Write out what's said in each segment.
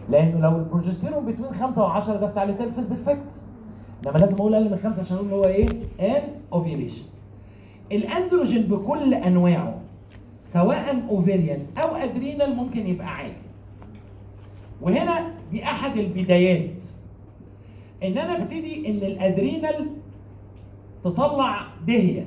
لانه لو البروجستيرون بين 5 و10 ده بتاع التلفز ديفكت انما لازم اقول اقل من 5 عشان اقول هو ايه؟ ان اوفيليشن الاندروجين بكل انواعه سواء اوفيريان او ادرينال ممكن يبقى عالي وهنا دي احد البدايات ان انا ابتدي ان الادرينال تطلع دهيه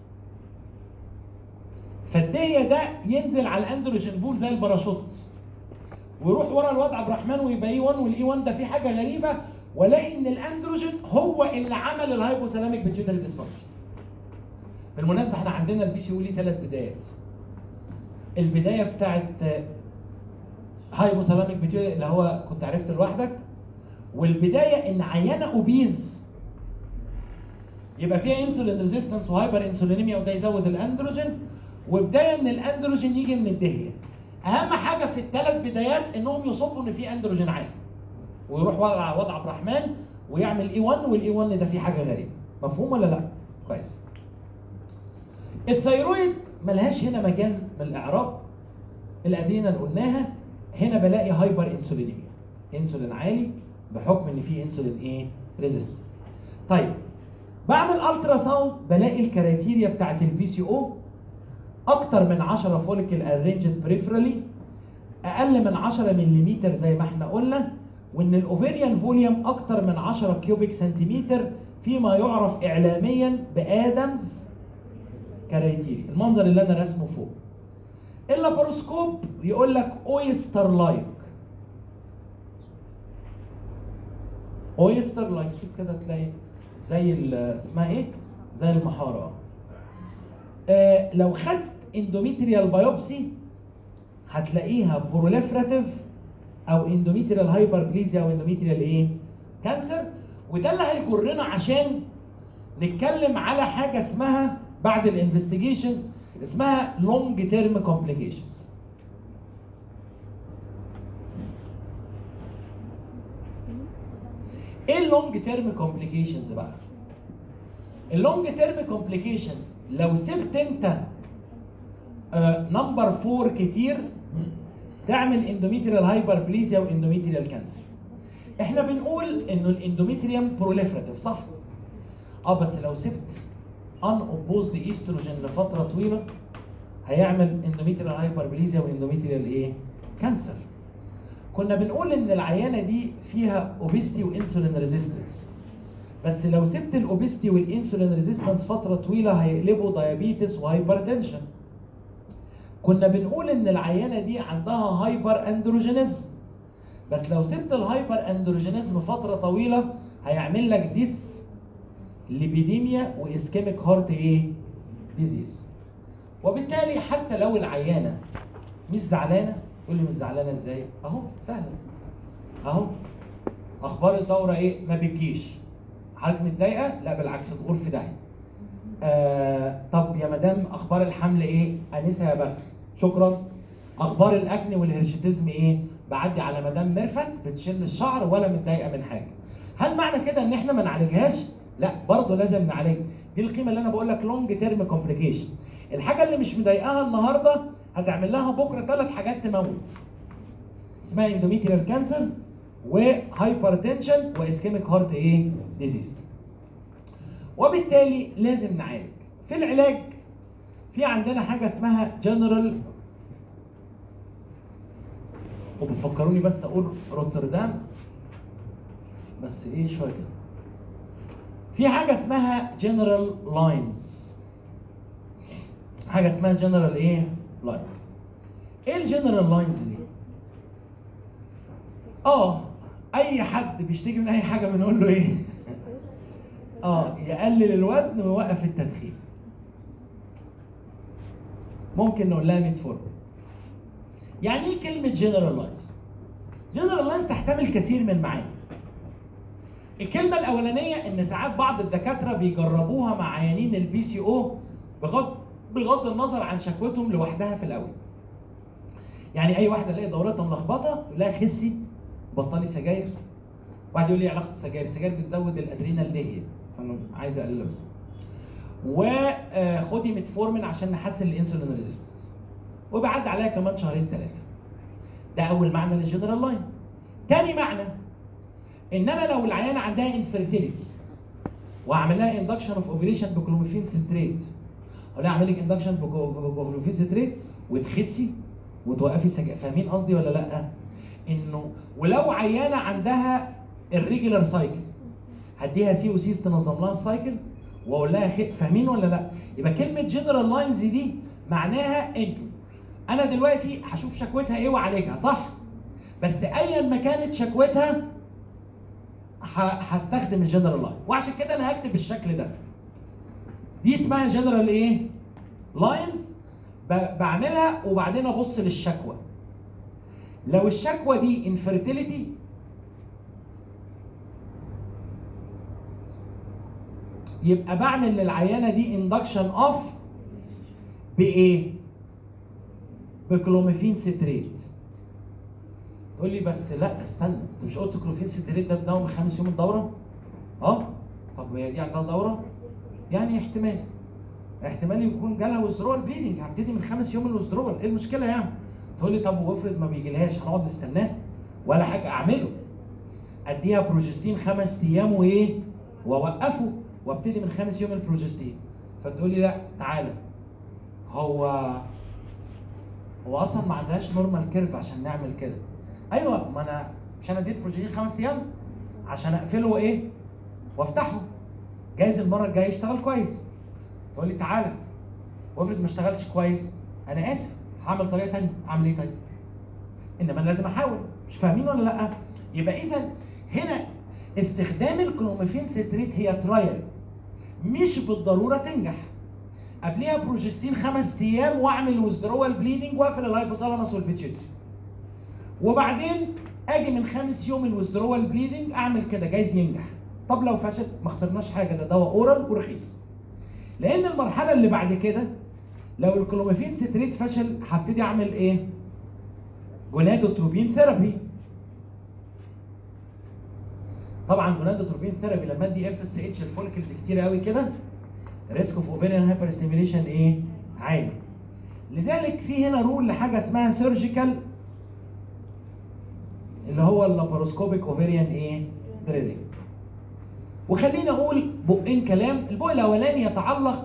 فالدهيه ده ينزل على الاندروجين بول زي الباراشوت ويروح ورا الواد عبد الرحمن ويبقى اي 1 والاي 1 ده في حاجه غريبه والاقي ان الاندروجين هو اللي عمل الهايبوثالاميك بيتيوتري ديسفانكشن بالمناسبه احنا عندنا البي سي او ليه ثلاث بدايات البدايه بتاعت هايبوثالاميك بيتيوتري اللي هو كنت عرفت لوحدك والبدايه ان عيانه اوبيز يبقى فيها انسولين ريزيستنس وهايبر انسولينيميا وده يزود الاندروجين وبدايه ان الاندروجين يجي من الدهيه اهم حاجه في الثلاث بدايات انهم يصبوا ان في اندروجين عالي ويروح وضع وضع عبد الرحمن ويعمل اي 1 والاي 1 ده فيه حاجه غريبه مفهوم ولا لا كويس الثيرويد ملهاش هنا مجال من الاعراب الادرينال قلناها هنا بلاقي هايبر انسولينيميا انسولين عالي بحكم ان في انسولين ايه ريزيست طيب بعمل الترا ساوند بلاقي الكرايتيريا بتاعت البي سي او اكتر من 10 فوليكل ارينجد بريفرالي اقل من 10 ملم زي ما احنا قلنا وان الاوفيريان فوليوم اكتر من 10 كيوبيك سنتيمتر فيما يعرف اعلاميا بادمز كرايتيريا المنظر اللي انا رسمه فوق اللاباروسكوب يقول لك اويستر لايك اويستر لايك شوف كده تلاقي زي ال- اسمها ايه زي المحاره آه لو خدت اندوميتريال بايوبسي هتلاقيها بروليفراتيف او اندوميتريال هايبربليزيا او اندوميتريال ايه كانسر وده اللي هيجرنا عشان نتكلم على حاجه اسمها بعد الانفستيجيشن اسمها لونج تيرم كومبليكيشنز ايه اللونج تيرم كومبليكيشنز بقى اللونج تيرم كومبليكيشن لو سبت انت نمبر 4 كتير تعمل اندوميتريال هايبربليزيا واندوميتريال كانسر احنا بنقول انه الاندوميتريوم بروليفراتيف صح اه بس لو سبت ان اوبوزد ايستروجين لفتره طويله هيعمل اندوميتريال هايبربليزيا واندوميتريال ايه كانسر كنا بنقول ان العيانه دي فيها اوبيستي وانسولين ريزيستنس بس لو سبت الاوبيستي والانسولين ريزيستنس فتره طويله هيقلبوا دايابيتس وهايبرتنشن كنا بنقول ان العيانه دي عندها هايبر اندروجينيزم بس لو سبت الهايبر اندروجينيزم فتره طويله هيعمل لك ديس ليبيديميا واسكيميك هارت ايه ديزيز وبالتالي حتى لو العيانه مش زعلانه تقول لي مش زعلانه ازاي اهو سهله اهو اخبار الدوره ايه ما بتجيش حضرتك متضايقه لا بالعكس تقول في داهيه آه طب يا مدام اخبار الحمل ايه انسه يا بخت شكرا اخبار الاكني والهرشيتيزم ايه بعدي على مدام ميرفت بتشيل الشعر ولا متضايقه من حاجه هل معنى كده ان احنا ما نعالجهاش لا برضه لازم نعالجها دي القيمه اللي انا بقول لك لونج تيرم كومبليكيشن الحاجه اللي مش مضايقاها النهارده هتعمل لها بكره ثلاث حاجات تموت اسمها اندوميتريال كانسر وهايبرتنشن واسكيميك هارت ايه ديزيز وبالتالي لازم نعالج في العلاج في عندنا حاجه اسمها جنرال وبتفكروني بس اقول روتردام بس ايه شويه كده في حاجه اسمها جنرال لاينز حاجه اسمها جنرال ايه لاينز ايه الجنرال لاينز دي اه اي حد بيشتكي من اي حاجه بنقول له ايه اه يقلل الوزن ويوقف التدخين ممكن نقول لها ميتفورم يعني ايه كلمه جنرال لاينز جنرال لاينز تحتمل كثير من معاني الكلمه الاولانيه ان ساعات بعض الدكاتره بيجربوها مع عيانين البي سي او بغض بغض النظر عن شكوتهم لوحدها في الاول يعني اي واحده الاقي دورتها ملخبطه يقول لها خسي بطلي سجاير واحد يقول لي إيه علاقه السجاير السجاير بتزود الادرينال دهيه فانا عايز اقللها بس وخدي ميتفورمين عشان نحسن الانسولين ريزيستنس وبعد عليها كمان شهرين ثلاثه ده اول معنى للجنرال لاين تاني معنى ان انا لو العيانه عندها انفيرتيليتي واعمل لها اندكشن اوف اوفيليشن بكلوميفين سنتريت اقول لها اعمل لك اندكشن بكلوميفين سنتريت وتخسي وتوقفي سجاير فاهمين قصدي ولا لا؟ انه ولو عيانه عندها الريجولار سايكل هديها سي او سيز تنظم لها السايكل واقول لها خ... فاهمين ولا لا؟ يبقى كلمه جنرال لاينز دي معناها انه انا دلوقتي هشوف شكوتها ايه واعالجها صح؟ بس ايا ما كانت شكوتها ه- هستخدم الجنرال لاين وعشان كده انا هكتب بالشكل ده دي اسمها جنرال ايه؟ لاينز بعملها وبعدين ابص للشكوى لو الشكوى دي انفيرتيليتي يبقى بعمل للعيانه دي اندكشن اوف بايه؟ بكلوميفين ستريت تقول لي بس لا استنى انت مش قلت كلوميفين ستريت ده بداوم خامس يوم الدوره؟ اه طب وهي دي عندها دوره؟ يعني احتمال احتمال يكون جالها ويزدرول بليدنج هبتدي من خمس يوم الويزدرول ايه المشكله يعني؟ تقول لي طب وافرض ما بيجيلهاش هنقعد نستناه ولا حاجه اعمله اديها بروجستين خمس ايام وايه؟ واوقفه وابتدي من خامس يوم البروجستين فتقول لي لا تعالى هو هو اصلا ما عندهاش نورمال كيرف عشان نعمل كده ايوه ما انا مش انا اديت بروجستين خمس ايام عشان اقفله ايه؟ وافتحه جايز المره الجايه يشتغل كويس تقول لي تعالى وافرض ما اشتغلش كويس انا اسف هعمل طريقه ثانيه اعمل ايه طيب؟ انما أنا لازم احاول مش فاهمين ولا لا؟ يبقى اذا هنا استخدام الكلوميفين ستريت هي ترايل مش بالضروره تنجح قبليها بروجستين خمس ايام واعمل ويزدرول بليدنج واقفل الهايبوثالاموس والبيتيوتري وبعدين اجي من خامس يوم الويزدرول بليدنج اعمل كده جايز ينجح طب لو فشل ما خسرناش حاجه ده دواء اورال ورخيص لان المرحله اللي بعد كده لو الكلوميفين ستريت فشل هبتدي اعمل ايه جونادوتروبين ثيرابي طبعا جونادوتروبين ثيرابي لما ادي اف اس اتش الفوليكلز كتير قوي كده ريسك اوف اوفيريان هايبر ستيميليشن ايه عالي لذلك في هنا رول لحاجه اسمها سيرجيكال اللي هو اللاباروسكوبيك اوفيريان ايه دريلينج وخليني اقول بقين كلام البق الاولاني يتعلق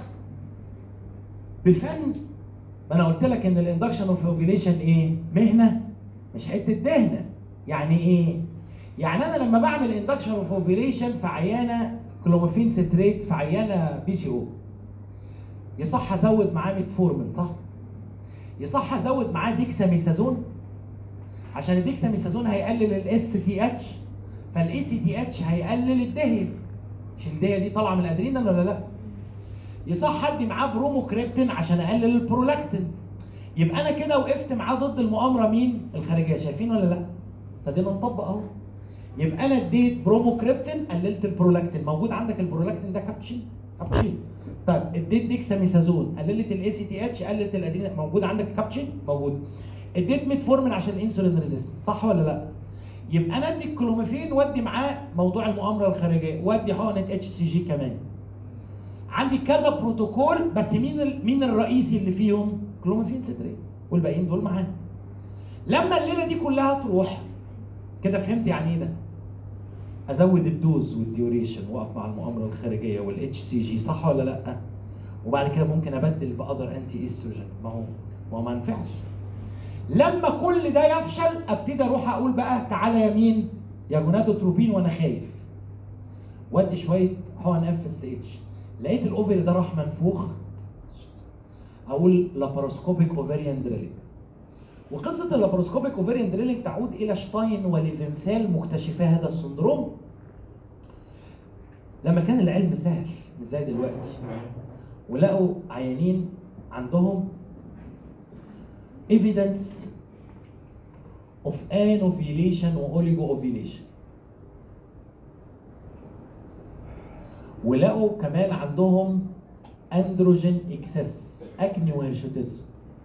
بفن ما انا قلت لك ان الاندكشن اوف اوفيليشن ايه مهنه مش حته دهنه يعني ايه يعني انا لما بعمل اندكشن اوف اوفيليشن في عيانه كلوموفين ستريت في عيانه بي سي او يصح ازود معاه ميتفورمين صح يصح ازود معاه ديكساميثازون عشان الديكساميثازون هيقلل الاس تي اتش فالاي سي تي اتش هيقلل الدهيه مش الدهيه دي طالعه من الادرينال ولا لا يصح ادي معاه بروموكريبتين عشان اقلل البرولاكتين يبقى انا كده وقفت معاه ضد المؤامره مين الخارجيه شايفين ولا لا ابتدينا نطبق اهو يبقى انا اديت بروموكريبتين قللت البرولاكتين موجود عندك البرولاكتين ده كابتشين كابتشين طيب اديت ديكساميثازون قللت الاي سي تي اتش قللت الادرينال موجود عندك كابتشين موجود اديت ميتفورمين عشان الانسولين ريزيست صح ولا لا يبقى انا ادي الكلوميفين وادي معاه موضوع المؤامره الخارجيه وادي حقنه اتش سي جي كمان عندي كذا بروتوكول بس مين ال... مين الرئيسي اللي فيهم كلوميفين ستريت والباقيين دول معاه لما الليله دي كلها تروح كده فهمت يعني ايه ده ازود الدوز والديوريشن واقف مع المؤامره الخارجيه والاتش سي جي صح ولا لا وبعد كده ممكن ابدل باذر انتي استروجين ما هو ما هو ما ينفعش لما كل ده يفشل ابتدي اروح اقول بقى تعالى يا مين يا جونادوتروبين وانا خايف وادي شويه حقن اف اس اتش لقيت الاوفري ده راح منفوخ اقول لاباروسكوبيك اوفريان دريلينج وقصه اللاباروسكوبيك اوفريان دريلينج تعود الى شتاين وليفنثال مكتشفا هذا السندروم لما كان العلم سهل مش زي دلوقتي ولقوا عيانين عندهم evidence of anovulation واوليجو ovulation ولقوا كمان عندهم اندروجين اكسس اكني وهرشوتيزم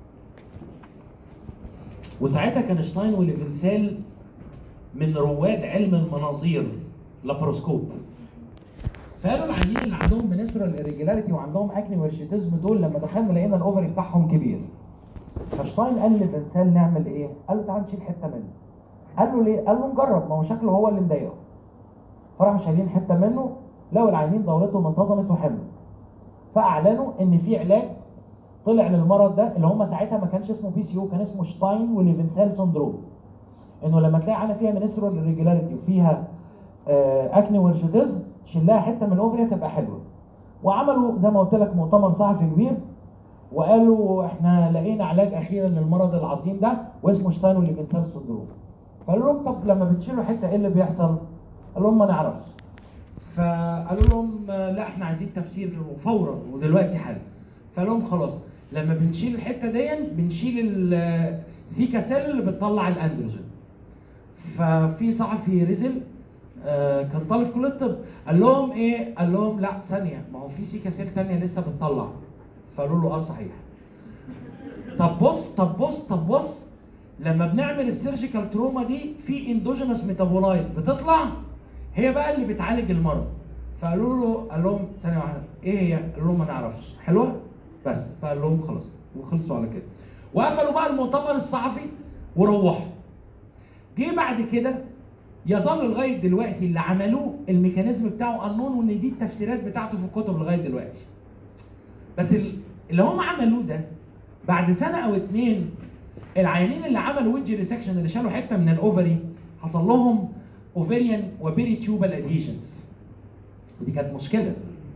وساعتها كان شتاين وليفنثال من رواد علم المناظير لابروسكوب فقالوا العيانين اللي عندهم منسترال irregularity وعندهم اكني وهرشوتيزم دول لما دخلنا لقينا الاوفري بتاعهم كبير فشتاين قال لفنسال نعمل ايه؟ قال له تعال نشيل حته منه قال له ليه؟ قال له نجرب ما هو شكله هو اللي مضايقه فراحوا شايلين حته منه لقوا العيانين دورتهم انتظمت وحملوا فاعلنوا ان في علاج طلع للمرض ده اللي هم ساعتها ما كانش اسمه بي سي او كان اسمه شتاين وليفنثال سندروم انه لما تلاقي عينه فيها منسترول irregularity وفيها آه، اكني وهرشوتيزم شلها حته من الاوفري تبقى حلوه وعملوا زي ما قلت لك مؤتمر صحفي كبير وقالوا احنا لقينا علاج اخيرا للمرض العظيم ده واسمه شتاين وليفنثال سندروم فقالوا لهم طب لما بتشيلوا حته ايه اللي بيحصل؟ قال لهم ما نعرفش فقالوا لهم آه، لا احنا عايزين تفسير فورا ودلوقتي حالا فقال لهم خلاص لما بنشيل الحته دي بنشيل الثيكا سيل اللي بتطلع الاندروجين ففي صحفي رزل آه، كان طالب في كليه الطب قال لهم ايه؟ قال لهم لا ثانيه ما هو في سيكا سيل ثانيه لسه بتطلع فقالوا له اه صحيح طب بص طب بص طب بص لما بنعمل السيرجيكال تروما دي في اندوجينوس ميتابولايت بتطلع هي بقى اللي بتعالج المرض فقالوا له قال لهم ثانيه واحده ايه هي؟ قال لهم ما نعرفش حلوه بس فقال لهم خلاص وخلصوا على كده وقفلوا بقى المؤتمر الصحفي وروحوا جه بعد كده يظل لغايه دلوقتي اللي عملوه الميكانيزم بتاعه انون وان دي التفسيرات بتاعته في الكتب لغايه دلوقتي بس ال- اللي هم عملوه ده بعد سنه او اتنين العيانين اللي عملوا ويدج ريسكشن اللي شالوا حته من الاوفري حصل لهم اوفريان وبيري تيوبال ادهيجنز ودي كانت مشكله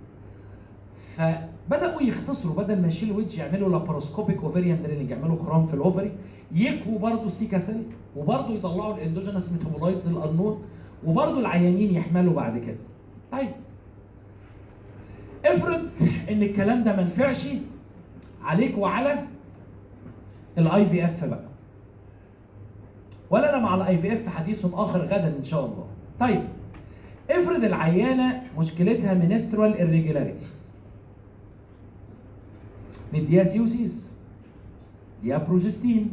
فبداوا يختصروا بدل ما يشيلوا ويدج يعملوا لاباروسكوبيك اوفريان درينج يعملوا خرام في الاوفري يكووا برضه السيكا سيل وبرضه يطلعوا الاندوجينوس ميتابولايتس الانون وبرضه العيانين يحملوا بعد كده. طيب افرض ان الكلام ده ما نفعش عليك وعلى الاي في اف بقى. ولا انا مع الاي في اف حديث اخر غدا ان شاء الله. طيب افرض العيانه مشكلتها منسترال irregularity نديها سيوسيس نديها بروجستين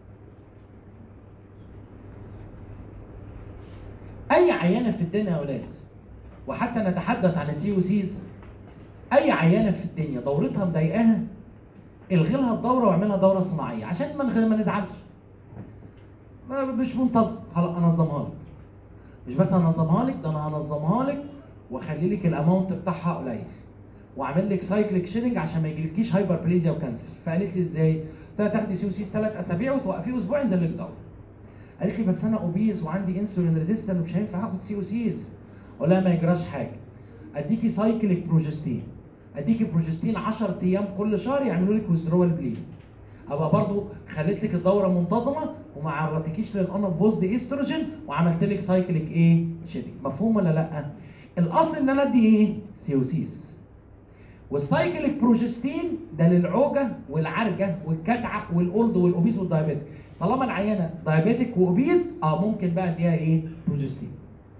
اي عيانه في الدنيا يا اولاد وحتى نتحدث عن السي او سيز اي عيانه في الدنيا دورتها مضايقاها الغي لها الدوره واعملها دوره صناعيه عشان ما نغ- ما نزعلش ما مش منتظم خلاص انظمها لك مش بس هنظمها لك ده انا هنظمها لك واخلي لك الاماونت بتاعها قليل واعمل لك سايكليك شيدنج عشان ما يجيلكيش هايبر بليزيا وكانسر فقالت لي ازاي؟ قلت لها تاخدي سيوسيس ثلاث اسابيع وتوقفيه اسبوع ينزل لك دوره قالت لي بس انا اوبيز وعندي انسولين ريزيستنت ومش هينفع اخد سي او سيز اقول لها ما يجراش حاجه اديكي سايكليك بروجستين اديكي بروجستين 10 ايام كل شهر يعملوا لك ويزدرول بليد ابقى برضو خليت لك الدوره منتظمه وما عرضتكيش للانابوزد ايستروجين وعملت لك سايكليك ايه شيدنج مفهوم ولا لا الاصل ان انا ادي ايه سيوسيس والسايكليك بروجستين ده للعوجه والعرجه والكدعه والاولد والاوبيز والدايابيتك طالما العيانه دايابيتك واوبيز اه ممكن بقى اديها ايه بروجستين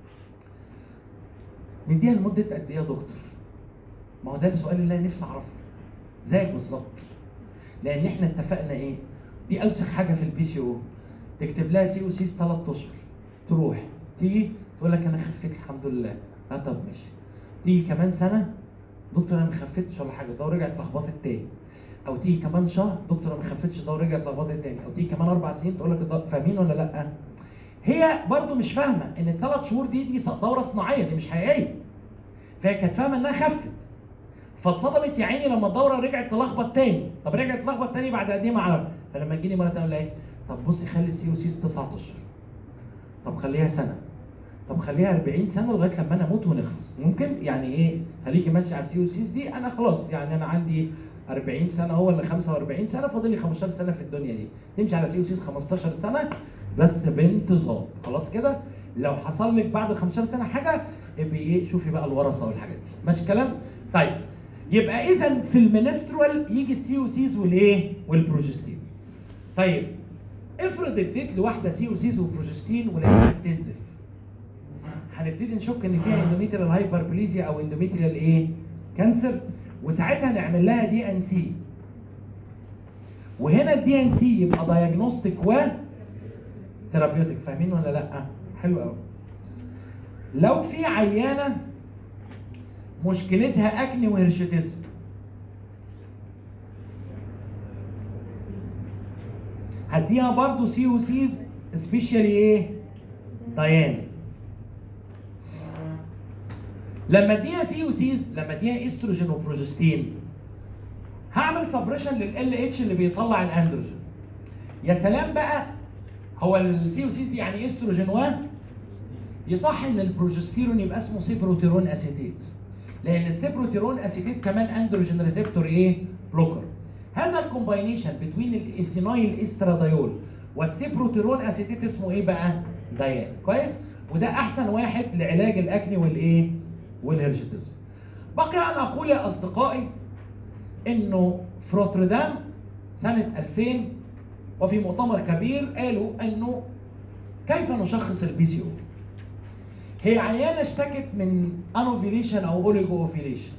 نديها لمده قد ايه يا دكتور ما هو ده السؤال اللي انا نفسي اعرفه زيك بالظبط لان احنا اتفقنا ايه دي اوسخ حاجه في البي سي او تكتب لها سي او سيس ثلاث اشهر تروح تيجي تقول لك انا خفيت الحمد لله لا طب ماشي تيجي كمان سنه دكتور انا ما خفتش ولا حاجه ده ورجعت اتلخبطت تاني او تيجي كمان شهر دكتور انا ما خفتش ده ورجعت اتلخبطت تاني او تيجي كمان اربع سنين تقول لك ده- فاهمين ولا لا هي برضو مش فاهمه ان الثلاث شهور دي دي دوره صناعيه دي مش حقيقيه فهي كانت فاهمه انها خفت فاتصدمت يا عيني لما الدوره رجعت تلخبط تاني طب رجعت تلخبط تاني بعد قد ايه ما اعرف فلما تجيني مره تانيه اقول لها ايه طب بصي خلي السي او سيس 9 اشهر طب خليها سنه طب خليها 40 سنه لغايه لما انا اموت ونخلص ممكن يعني ايه خليكي ماشيه على السي او سيس دي انا خلاص يعني انا عندي 40 سنه هو اللي 45 سنه فاضل لي 15 سنه في الدنيا دي تمشي على سي او سيس 15 سنه بس بانتظام خلاص كده لو حصل لك بعد ال 15 سنه حاجه ابقي ايه شوفي بقى الورثه والحاجات دي ماشي الكلام طيب يبقى اذا في المنسترول يجي السي او سيز والايه والبروجستين طيب افرض اديت لواحده سي او سيز وبروجستين ولقيتها بتنزف هنبتدي نشك ان فيها اندوميتريال هايبربليزيا او اندوميتريال ايه كانسر وساعتها نعمل لها دي ان سي وهنا الدي ان سي يبقى دايجنوستيك و ثيرابيوتيك فاهمين ولا لا حلو قوي لو في عيانه مشكلتها اكني وهرشتزم هديها برضو سي او سيز سبيشالي ايه ديان لما اديها سي وسيز لما اديها استروجين وبروجستين هعمل سبريشن لل اتش اللي بيطلع الاندروجين يا سلام بقى هو السي وسيز دي يعني استروجين و يصح ان البروجستيرون يبقى اسمه سيبروتيرون اسيتيت لان السيبروتيرون اسيتيت كمان اندروجين ريسبتور ايه بلوكر هذا الكومباينيشن بين الايثينايل استرادايول والسيبروتيرون اسيتيت اسمه ايه بقى ديان كويس وده احسن واحد لعلاج الاكني والايه والهرشيتزم بقي ان اقول يا اصدقائي انه في روتردام سنه 2000 وفي مؤتمر كبير قالوا انه كيف نشخص البي سي او هي عيانه اشتكت من انوفيليشن او اوليجو اوفيليشن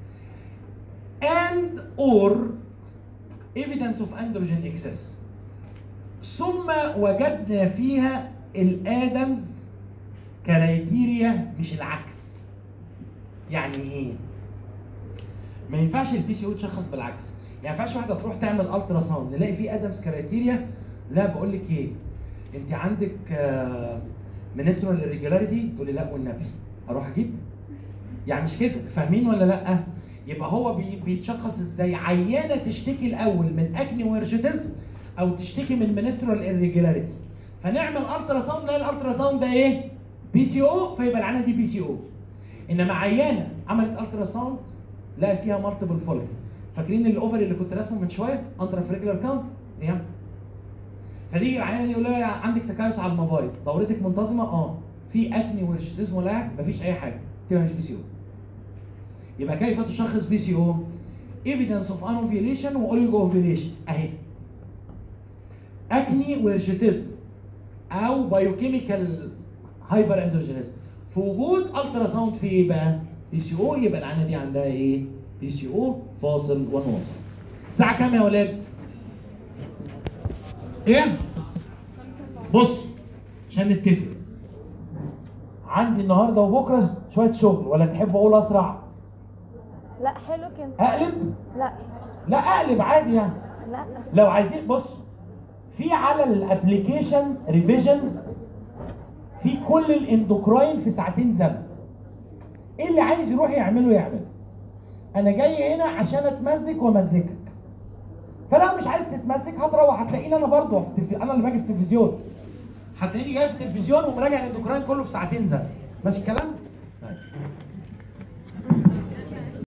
and or evidence of androgen excess ثم وجدنا فيها الادمز كرايتيريا مش العكس يعني ايه ما ينفعش البي سي او تشخص بالعكس يعني ما ينفعش واحده تروح تعمل الترا ساوند نلاقي فيه ادمز كرايتيريا لا بقول لك ايه انت عندك منسترال irregularity تقول لي لا والنبي اروح اجيب يعني مش كده فاهمين ولا لا يبقى هو بي بيتشخص ازاي عيانه تشتكي الاول من اكني وهرشيتزم او تشتكي من منسترال irregularity فنعمل الترا ساوند نلاقي الالترا ساوند ده ايه بي سي او فيبقى العيانه دي بي سي او انما عيانه عملت الترا ساوند لقى فيها مالتيبل فوليك فاكرين الاوفري اللي كنت راسمه من شويه اندر ريجولار كاونت ايه فتيجي العيانه دي يقول لها عندك تكيس على الموبايل دورتك منتظمه اه في اكني وهرشيتزم ولا مفيش اي حاجه تبقى مش بي سي او يبقى كيف تشخص بي سي او ايفيدنس اوف انوفيليشن واوليجو اوفيليشن اهي اكني وهرشيتزم او بايوكيميكال هايبر اندروجينيزم في وجود الترا ساوند في ايه بقى؟ بي سي او يبقى العينه دي عندها ايه؟ بي سي او فاصل ونواصل. الساعة كام يا ولاد؟ ايه؟ بص عشان نتفق عندي النهارده وبكره شويه شغل ولا تحب اقول اسرع؟ لا حلو كده اقلب؟ لا لا اقلب عادي يعني لا لو عايزين بص في على الابلكيشن ريفيجن في كل الاندوكراين في ساعتين زمن ايه اللي عايز يروح يعمله يعمله انا جاي هنا عشان اتمزج وامزجك فلو مش عايز تتمزج هتروح هتلاقيني انا برضه في التلفزيون انا اللي باجي في التلفزيون هتلاقيني جاي في التلفزيون ومراجع الاندوكراين كله في ساعتين زمن ماشي الكلام